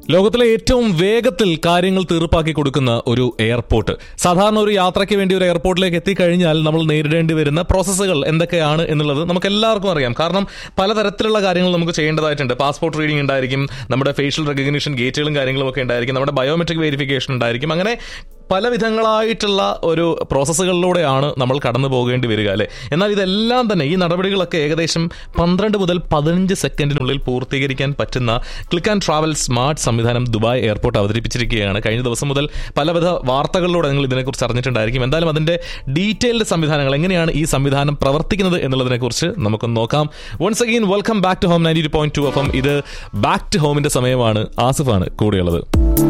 ലോകത്തിലെ ഏറ്റവും വേഗത്തിൽ കാര്യങ്ങൾ തീർപ്പാക്കി കൊടുക്കുന്ന ഒരു എയർപോർട്ട് സാധാരണ ഒരു യാത്രയ്ക്ക് വേണ്ടി ഒരു എയർപോർട്ടിലേക്ക് എത്തിക്കഴിഞ്ഞാൽ നമ്മൾ നേരിടേണ്ടി വരുന്ന പ്രോസസ്സുകൾ എന്തൊക്കെയാണ് എന്നുള്ളത് നമുക്ക് എല്ലാവർക്കും അറിയാം കാരണം പലതരത്തിലുള്ള കാര്യങ്ങൾ നമുക്ക് ചെയ്യേണ്ടതായിട്ടുണ്ട് പാസ്പോർട്ട് റീഡിംഗ് ഉണ്ടായിരിക്കും നമ്മുടെ ഫേഷ്യൽ റെക്കഗ്നിഷൻ ഗേറ്റുകളും കാര്യങ്ങളും ഒക്കെ ഉണ്ടായിരിക്കും നമ്മുടെ ബയോമെട്രിക് വെരിഫിക്കേഷൻ ഉണ്ടായിരിക്കും അങ്ങനെ പല വിധങ്ങളായിട്ടുള്ള ഒരു പ്രോസസ്സുകളിലൂടെയാണ് നമ്മൾ കടന്നു പോകേണ്ടി വരിക അല്ലേ എന്നാൽ ഇതെല്ലാം തന്നെ ഈ നടപടികളൊക്കെ ഏകദേശം പന്ത്രണ്ട് മുതൽ പതിനഞ്ച് സെക്കൻഡിനുള്ളിൽ പൂർത്തീകരിക്കാൻ പറ്റുന്ന ക്ലിക്ക് ആൻഡ് ട്രാവൽ സ്മാർട്ട് സംവിധാനം ദുബായ് എയർപോർട്ട് അവതരിപ്പിച്ചിരിക്കുകയാണ് കഴിഞ്ഞ ദിവസം മുതൽ പലവിധ വാർത്തകളിലൂടെ നിങ്ങൾ ഇതിനെക്കുറിച്ച് അറിഞ്ഞിട്ടുണ്ടായിരിക്കും എന്തായാലും അതിന്റെ ഡീറ്റെയിൽഡ് സംവിധാനങ്ങൾ എങ്ങനെയാണ് ഈ സംവിധാനം പ്രവർത്തിക്കുന്നത് എന്നുള്ളതിനെക്കുറിച്ച് നമുക്കൊന്ന് നോക്കാം once again welcome back to home ninety two point two F M ഇത് ബാക്ക് ടു ഹോമിന്റെ സമയമാണ് ആസിഫാണ് കൂടെയുള്ളത്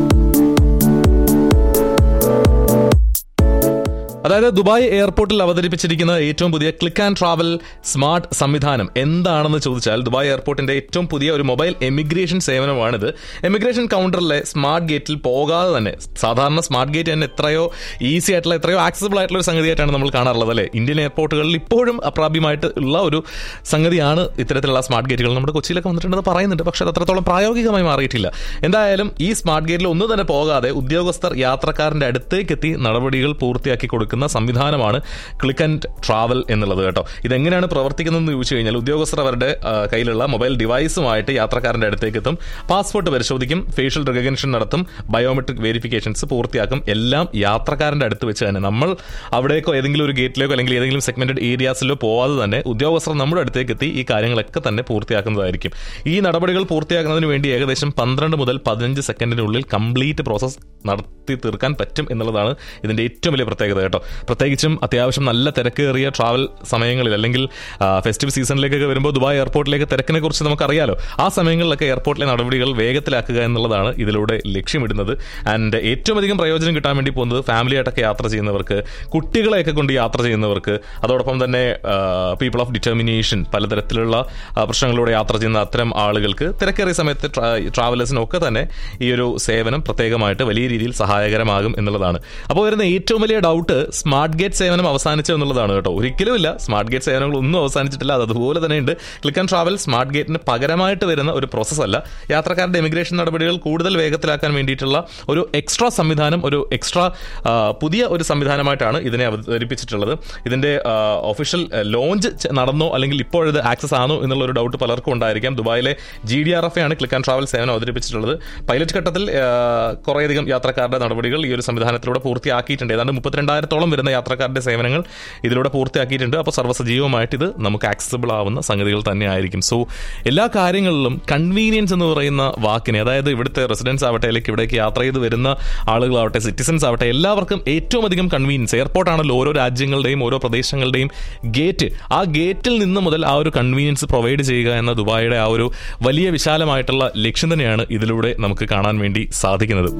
അതായത് ദുബായ് എയർപോർട്ടിൽ അവതരിപ്പിച്ചിരിക്കുന്ന ഏറ്റവും പുതിയ ക്ലിക്ക് ആൻഡ് ട്രാവൽ സ്മാർട്ട് സംവിധാനം എന്താണെന്ന് ചോദിച്ചാൽ ദുബായ് എയർപോർട്ടിന്റെ ഏറ്റവും പുതിയ ഒരു മൊബൈൽ എമിഗ്രേഷൻ സേവനമാണിത് എമിഗ്രേഷൻ കൗണ്ടറിലെ സ്മാർട്ട് ഗേറ്റിൽ പോകാതെ തന്നെ സാധാരണ സ്മാർട്ട് ഗേറ്റ് തന്നെ എത്രയോ ഈസി ആയിട്ടുള്ള എത്രയോ ആക്സസിബിൾ ആയിട്ടുള്ള ഒരു സംഗതിയായിട്ടാണ് നമ്മൾ കാണാറുള്ളത് അല്ലേ ഇന്ത്യൻ എയർപോർട്ടുകളിൽ ഇപ്പോഴും അപ്രാപ്യമായിട്ട് ഉള്ള ഒരു സംഗതിയാണ് ഇത്തരത്തിലുള്ള സ്മാർട്ട് ഗേറ്റുകൾ നമ്മുടെ കൊച്ചിയിലൊക്കെ വന്നിട്ടുണ്ടെന്ന് പറയുന്നുണ്ട് പക്ഷേ അത് അത്രത്തോളം പ്രായോഗികമായി മാറിയിട്ടില്ല എന്തായാലും ഈ സ്മാർട്ട് ഗേറ്റിൽ ഒന്നും തന്നെ പോകാതെ ഉദ്യോഗസ്ഥർ യാത്രക്കാരന്റെ അടുത്തേക്ക് എത്തി നടപടികൾ പൂർത്തിയാക്കി കൊടുക്കുന്ന സംവിധാനമാണ് ക്ലിക്ക് ആൻഡ് ട്രാവൽ എന്നുള്ളത് കേട്ടോ ഇതെങ്ങനെയാണ് പ്രവർത്തിക്കുന്നതെന്ന് ചോദിച്ചു കഴിഞ്ഞാൽ ഉദ്യോഗസ്ഥർ അവരുടെ ആ, കയ്യിലുള്ള മൊബൈൽ ഡിവൈസുമായിട്ട് യാത്രക്കാരന്റെ അടുത്തേക്ക് എത്തും പാസ്പോർട്ട് പരിശോധിക്കും ഫേഷ്യൽ റെക്കഗ്നിഷൻ നടത്തും ബയോമെട്രിക് വെരിഫിക്കേഷൻസ് പൂർത്തിയാക്കും എല്ലാം യാത്രക്കാരന്റെ അടുത്ത് വെച്ച് തന്നെ നമ്മൾ അവിടേക്കോ ഏതെങ്കിലും ഒരു ഗേറ്റിലേക്കോ അല്ലെങ്കിൽ ഏതെങ്കിലും സെഗ്മെന്റഡ് ഏരിയാസിലോ പോവാതെ തന്നെ ഉദ്യോഗസ്ഥർ നമ്മുടെ അടുത്തേക്ക് എത്തി ഈ കാര്യങ്ങളൊക്കെ തന്നെ പൂർത്തിയാക്കുന്നതായിരിക്കും ഈ നടപടികൾ പൂർത്തിയാക്കുന്നതിന് വേണ്ടി ഏകദേശം പന്ത്രണ്ട് മുതൽ പതിനഞ്ച് സെക്കൻഡിനുള്ളിൽ കംപ്ലീറ്റ് പ്രോസസ് നടത്തി തീർക്കാൻ പറ്റും എന്നുള്ളതാണ് ഇതിന്റെ ഏറ്റവും വലിയ പ്രത്യേകത കേട്ടോ പ്രത്യേകിച്ചും അത്യാവശ്യം നല്ല തിരക്കേറിയ ട്രാവൽ സമയങ്ങളിൽ അല്ലെങ്കിൽ ഫെസ്റ്റിവൽ സീസണിലേക്കൊക്കെ വരുമ്പോൾ ദുബായ് എയർപോർട്ടിലേക്ക് തിരക്കിനെ കുറിച്ച് നമുക്കറിയാലോ ആ സമയങ്ങളിലൊക്കെ എയർപോർട്ടിലെ നടപടികൾ വേഗത്തിലാക്കുക എന്നുള്ളതാണ് ഇതിലൂടെ ലക്ഷ്യമിടുന്നത് ആൻഡ് ഏറ്റവും അധികം പ്രയോജനം കിട്ടാൻ വേണ്ടി പോകുന്നത് ഫാമിലിയായിട്ടൊക്കെ യാത്ര ചെയ്യുന്നവർക്ക് കുട്ടികളെയൊക്കെ കൊണ്ട് യാത്ര ചെയ്യുന്നവർക്ക് അതോടൊപ്പം തന്നെ പീപ്പിൾ ഓഫ് ഡിറ്റർമിനേഷൻ പലതരത്തിലുള്ള ആ, പ്രശ്നങ്ങളിലൂടെ യാത്ര ചെയ്യുന്ന അത്തരം ആളുകൾക്ക് തിരക്കേറിയ സമയത്ത് ട്രാവലേഴ്സിനൊക്കെ തന്നെ ഈ ഒരു സേവനം പ്രത്യേകമായിട്ട് വലിയ രീതിയിൽ സഹായകരമാകും എന്നുള്ളതാണ് അപ്പോൾ വരുന്ന ഏറ്റവും വലിയ ഡൗട്ട് സ്മാർട്ട് ഗേറ്റ് സേവനം അവസാനിച്ചു എന്നുള്ളതാണ് കേട്ടോ ഒരിക്കലും ഇല്ല സ്മാർട്ട് ഗേറ്റ് സേവനങ്ങൾ ഒന്നും അവസാനിച്ചിട്ടില്ല അത് അതുപോലെ തന്നെ ഉണ്ട് ക്ലിക്ക് ആൻഡ് ട്രാവൽ സ്മാർട്ട് ഗേറ്റിന് പകരമായിട്ട് വരുന്ന ഒരു പ്രോസസ് അല്ല യാത്രക്കാരുടെ ഇമിഗ്രേഷൻ നടപടികൾ കൂടുതൽ വേഗത്തിലാക്കാൻ വേണ്ടിയിട്ടുള്ള ഒരു എക്സ്ട്രാ സംവിധാനം ഒരു എക്സ്ട്രാ പുതിയ ഒരു സംവിധാനമായിട്ടാണ് ഇതിനെ അവതരിപ്പിച്ചിട്ടുള്ളത് ഇതിന്റെ ഒഫീഷ്യൽ ലോഞ്ച് നടന്നോ അല്ലെങ്കിൽ ഇപ്പോഴത് ആക്സസ് ആണോ എന്നുള്ള ഒരു ഡൗട്ട് പലർക്കും ഉണ്ടായിരിക്കാം ദുബായിലെ ജി ഡി ആർ എഫ് ആണ് ക്ലിക്ക് ആൻഡ് ട്രാവൽ സേവനം അവതരിപ്പിച്ചിട്ടുള്ളത് പൈലറ്റ് ഘട്ടത്തിൽ ആ, കുറേയധികം യാത്രക്കാരുടെ നടപടികൾ ഈ ഒരു സംവിധാനത്തിലൂടെ പൂർത്തിയാക്കിയിട്ടുണ്ട് ഏതാണ്ട് മുപ്പത്തിരണ്ടായിരത്തോളം വരുന്ന യാത്രക്കാരുടെ സേവനങ്ങൾ ഇതിലൂടെ പൂർത്തിയാക്കിയിട്ടുണ്ട് അപ്പോൾ സർവ്വസജീവമായിട്ട് ഇത് നമുക്ക് ആക്സസിബിൾ ആവുന്ന സംഗതികൾ തന്നെ ആയിരിക്കും സോ എല്ലാ കാര്യങ്ങളിലും കൺവീനിയൻസ് എന്ന് പറയുന്ന വാക്കിനെ അതായത് ഇവിടുത്തെ റെസിഡൻസ് ആവട്ടെ അല്ലെങ്കിൽ ഇവിടേക്ക് യാത്ര ചെയ്ത് വരുന്ന ആളുകളാവട്ടെ സിറ്റിസൺസ് ആവട്ടെ എല്ലാവർക്കും ഏറ്റവും അധികം കൺവീനിയൻസ് എയർപോർട്ടാണല്ലോ ഓരോ രാജ്യങ്ങളുടെയും ഓരോ പ്രദേശങ്ങളുടെയും ഗേറ്റ് ആ ഗേറ്റിൽ നിന്ന് മുതൽ ആ ഒരു കൺവീനിയൻസ് പ്രൊവൈഡ് ചെയ്യുക എന്ന ദുബായിയുടെ ആ ഒരു വലിയ വിശാലമായിട്ടുള്ള ലക്ഷ്യം തന്നെയാണ് ഇതിലൂടെ നമുക്ക് കാണാൻ വേണ്ടി സാധിക്കുന്നത്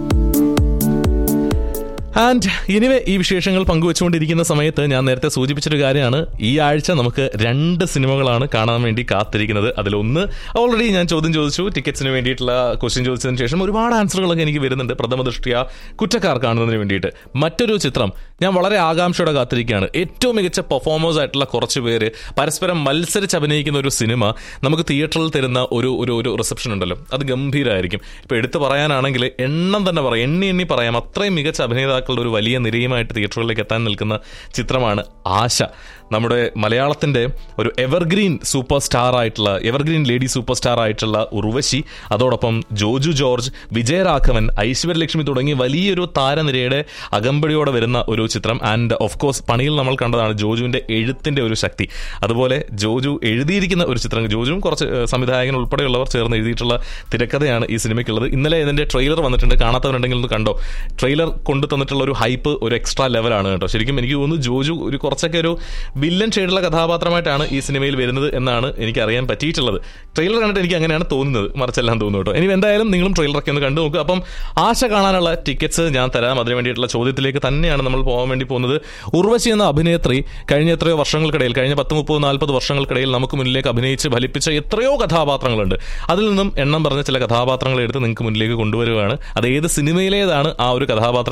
ആൻഡ് ഇനിവേ ഈ വിശേഷങ്ങൾ പങ്കുവെച്ചുകൊണ്ടിരിക്കുന്ന സമയത്ത് ഞാൻ നേരത്തെ സൂചിപ്പിച്ചൊരു കാര്യമാണ് ഈ ആഴ്ച നമുക്ക് രണ്ട് സിനിമകളാണ് കാണാൻ വേണ്ടി കാത്തിരിക്കുന്നത് അതിലൊന്ന് ഓൾറെഡി ഞാൻ ചോദ്യം ചോദിച്ചു ടിക്കറ്റ്സിന് വേണ്ടിയിട്ടുള്ള ക്വസ്റ്റ്യൻ ചോദിച്ചതിന് ശേഷം ഒരുപാട് ആൻസറുകളൊക്കെ എനിക്ക് വരുന്നുണ്ട് പ്രഥമ ദൃഷ്ടിയ കുറ്റക്കാർ കാണുന്നതിന് വേണ്ടിയിട്ട് മറ്റൊരു ചിത്രം ഞാൻ വളരെ ആകാംക്ഷയോടെ കാത്തിരിക്കുകയാണ് ഏറ്റവും മികച്ച പെർഫോമേഴ്സ് ആയിട്ടുള്ള കുറച്ച് പേര് പരസ്പരം മത്സരിച്ച് അഭിനയിക്കുന്ന ഒരു സിനിമ നമുക്ക് തിയേറ്ററിൽ തരുന്ന ഒരു ഒരു ഒരു റിസപ്ഷൻ ഉണ്ടല്ലോ അത് ഗംഭീരമായിരിക്കും ഇപ്പൊ എടുത്തു പറയാനാണെങ്കിൽ എണ്ണം തന്നെ പറയാം എണ്ണി എണ്ണി പറയാം അത്രയും മികച്ച അഭിനേതാക്കളുടെ ഒരു വലിയ നിരയുമായിട്ട് തിയേറ്ററുകളിലേക്ക് എത്താൻ നിൽക്കുന്ന ചിത്രമാണ് ആശ നമ്മുടെ മലയാളത്തിന്റെ ഒരു എവർഗ്രീൻ സൂപ്പർ സ്റ്റാർ ആയിട്ടുള്ള എവർഗ്രീൻ ലേഡി സൂപ്പർ സ്റ്റാർ ആയിട്ടുള്ള ഉർവശി അതോടൊപ്പം ജോജു ജോർജ് വിജയരാഘവൻ ഐശ്വര്യലക്ഷ്മി തുടങ്ങി വലിയൊരു താരനിരയുടെ അകമ്പടിയോടെ വരുന്ന ഒരു ചിത്രം ആൻഡ് ഓഫ് കോഴ്സ് പണിയിൽ നമ്മൾ കണ്ടതാണ് ജോജുവിന്റെ എഴുത്തിന്റെ ഒരു ശക്തി അതുപോലെ ജോജു എഴുതിയിരിക്കുന്ന ഒരു ചിത്രം ജോജുവും കുറച്ച് ഏഹ്, സംവിധായകൻ ഉൾപ്പെടെയുള്ളവർ ചേർന്ന് എഴുതിയിട്ടുള്ള തിരക്കഥയാണ് ഈ സിനിമയ്ക്കുള്ളത് ഇന്നലെ ഇതിന്റെ ട്രെയിലർ വന്നിട്ടുണ്ട് കാണാത്തവരുണ്ടെങ്കിൽ ഒന്ന് കണ്ടോ ട്രെയിലർ കൊണ്ടു തന്നിട്ടുള്ള ഒരു ഹൈപ്പ് ഒരു എക്സ്ട്രാ ലെവലാണ് കേട്ടോ ശരിക്കും എനിക്ക് തോന്നുന്നു ജോജു ഒരു കുറച്ചൊക്കെ ഒരു വില്ലൻ ഷെയ്ഡുള്ള കഥാപാത്രമായിട്ടാണ് ഈ സിനിമയിൽ വരുന്നത് എന്നാണ് എനിക്ക് അറിയാൻ പറ്റിയിട്ടുള്ളത് ട്രെയിലർ കണ്ടിട്ട് എനിക്ക് അങ്ങനെയാണ് തോന്നുന്നത് മറിച്ചെല്ലാം തോന്നുന്നു കേട്ടോ ഇനി എന്തായാലും നിങ്ങളും ട്രെയിലറൊക്കെ ഒന്ന് കണ്ടു നോക്കുക അപ്പം ആശ കാണാനുള്ള ടിക്കറ്റ്സ് ഞാൻ തരാം അതിന് വേണ്ടിയിട്ടുള്ള ചോദ്യത്തിലേക്ക് തന്നെയാണ് നമ്മൾ പോകാൻ വേണ്ടി പോകുന്നത് ഉർവശി എന്ന അഭിനേത്രി കഴിഞ്ഞ എത്രയോ വർഷങ്ങൾക്കിടയിൽ കഴിഞ്ഞ പത്ത് മുപ്പത് നാൽപ്പത് വർഷങ്ങൾക്കിടയിൽ നമുക്ക് മുന്നിലേക്ക് അഭിനയിച്ച് ഫലിപ്പിച്ച എത്രയോ കഥാപാത്രങ്ങളുണ്ട് അതിൽ നിന്നും എണ്ണം പറഞ്ഞ ചില കഥാപാത്രങ്ങൾ എടുത്ത് നിങ്ങൾക്ക് മുന്നിലേക്ക് കൊണ്ടുവരികയാണ് അത് ഏത് സിനിമയിലേതാണ് ആ ഒരു കഥാപാത്രം എന്നുള്ളതാണ്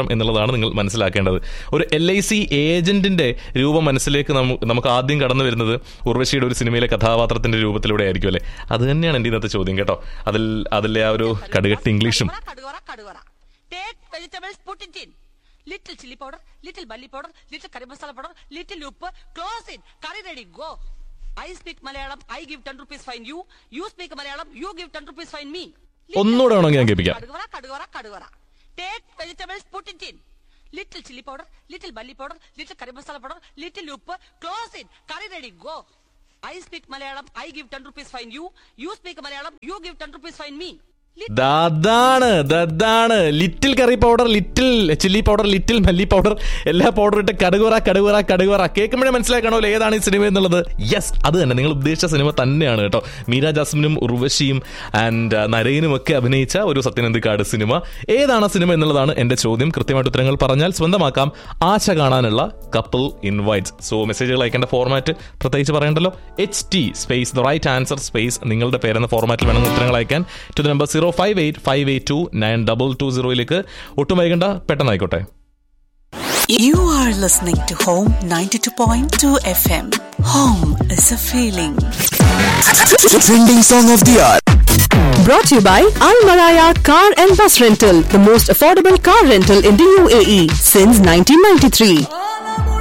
എന്നുള്ളതാണ് നിങ്ങൾ മനസ്സിലാക്കേണ്ടത് ഒരു എൽ ഐ സി ഏജന്റിന്റെ രൂപം മനസ്സിലേക്ക് നമു- നമുക്ക് ആദ്യം കടന്നു വരുന്നത് ഉർവശിയുടെ ഒരു സിനിമയിലെ കഥാപാത്രത്തിന്റെ രൂപത്തിലൂടെ ആയിരിക്കും അല്ലേ അത് തന്നെയാണ് എന്റെ ഇന്നത്തെ ചോദ്യം കേട്ടോ അതിൽ അതിലെ ആ ഒരു കടുകട്ടി ഇംഗ്ലീഷും Kadugara, kadugara. Take vegetables, put it in. Little chili powder, little bully powder, little curry masala powder, little uppu. Close it. Curry ready. Go. I speak Malayalam. I give 10 rupees fine you. You speak Malayalam. You give 10 rupees fine me. Little ഒന്നുകൂടെ വേണമെങ്കിൽ ഞാൻ vegetables, കേൾപ്പിക്കാം. Kadugara, kadugara, kadugara. Take vegetables, put it in. Little chili powder, little bully powder, little curry masala powder, little uppu. Close it. Curry ready. Go. I speak Malayalam. I give 10 rupees fine you. You speak Malayalam. You give 10 rupees fine me. Little ദാണ് ദാണ് little curry powder little chilli powder little മല്ലി powder എല്ലാ powder ഇട്ട് കടുകുറ കടുകുറ കടുകുറ കേൾക്കുമ്പോഴേ മനസ്സിലാക്കണോ ഏതാണ് ഈ cinema എന്നുള്ളത് yes അത് തന്നെ നിങ്ങൾ ഉദ്ദേശിച്ച സിനിമ തന്നെയാണ് കേട്ടോ മീര ജാസ്മിനും ഉർവശിയും ആൻഡ് നരയനും ഒക്കെ അഭിനയിച്ച ഒരു സത്യനന്ദിക്കാട് സിനിമ ഏതാണ് ആ സിനിമ എന്നുള്ളതാണ് എന്റെ ചോദ്യം കൃത്യമായിട്ട് ഉത്തരങ്ങൾ പറഞ്ഞാൽ സ്വന്തമാക്കാം ആശ കാണാനുള്ള കപ്പിൾ ഇൻവൈറ്റ്സ് സോ മെസ്സേജുകൾ അയക്കേണ്ട ഫോർമാറ്റ് പ്രത്യേകിച്ച് പറയണ്ടല്ലോ H T space the right answer space നിങ്ങളുടെ പേരെന്ന ഫോർമാറ്റിൽ വേണം ഉത്തരങ്ങൾ അയക്കാൻ to the number zero five eight five eight two nine double two സീറോയിലേക്ക് ഒട്ടും വൈകണ്ട പെട്ടെന്നായിക്കോട്ടെ You are listening to Home 92.2 FM. Home is a feeling. Trending song of the hour. Brought to you by Al Maraya Car and Bus Rental, the most affordable car rental in the UAE since 1993.